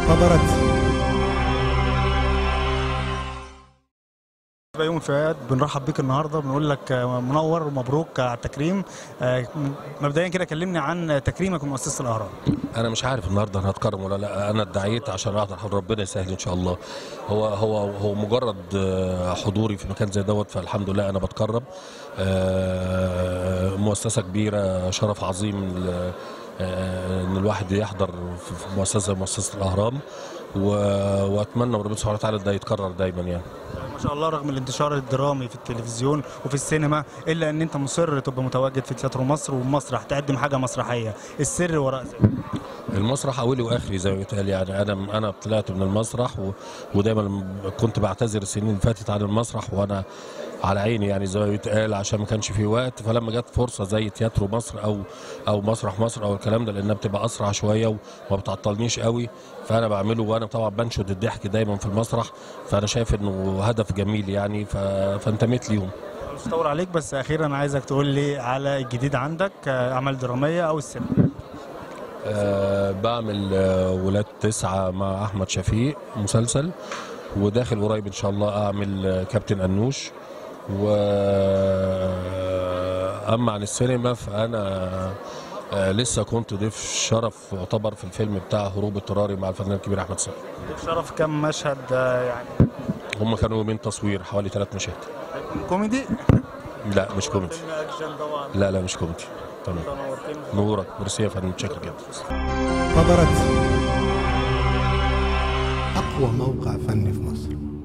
انتظرت بيومي فؤاد بنرحب بيك النهارده بنقول لك منور ومبروك على التكريم آه، مبدئيا كده كلمني عن تكريمك من مؤسسه الاهرام انا مش عارف النهارده انا هتكرم ولا لا انا ادعيت عشان اقدر ربنا يسهل ان شاء الله هو هو هو مجرد آه، حضوري في مكان زي دوت فالحمد لله انا بتكرم آه، مؤسسه كبيره شرف عظيم ل- آه، ان الواحد يحضر في في مؤسسه زي مؤسسه الاهرام و- واتمنى من ربنا سبحانه وتعالى ده يتكرر دايما يعني ما شاء الله رغم الانتشار الدرامي في التلفزيون وفي السينما الا ان انت مصر تبقى متواجد في تياترو مصر ومسرح تقدم حاجه مسرحيه السر وراء ذلك المسرح اولي واخري زي ما بيتقال يعني انا انا طلعت من المسرح و... ودايما كنت بعتذر السنين اللي فاتت عن المسرح وانا على عيني يعني زي ما بيتقال عشان ما كانش في وقت فلما جت فرصه زي تياترو مصر او او مسرح مصر او الكلام ده لانها بتبقى اسرع شويه وما بتعطلنيش قوي فانا بعمله وانا طبعا بنشد الضحك دايما في المسرح فانا شايف انه هدف جميل يعني ف... فانتميت ليهم مش هطول عليك بس اخيرا عايزك تقول لي على الجديد عندك آه، اعمال دراميه او السينما أه بعمل أه ولاد تسعة مع أحمد شفيق مسلسل وداخل قريب إن شاء الله أعمل أه كابتن أنوش و أما عن السينما فأنا أه لسه كنت ضيف شرف يعتبر في الفيلم بتاع هروب اضطراري مع الفنان الكبير أحمد سعد شرف كم مشهد آه، يعني هم كانوا يومين تصوير حوالي ثلاث مشاهد كوميدي لا مش كوميدي فيلم اكشن طبعا لا لا مش كوميدي تمام نورتني نورك ميرسي يا فندم متشكر جدا انتظرت أقوى موقع فني في مصر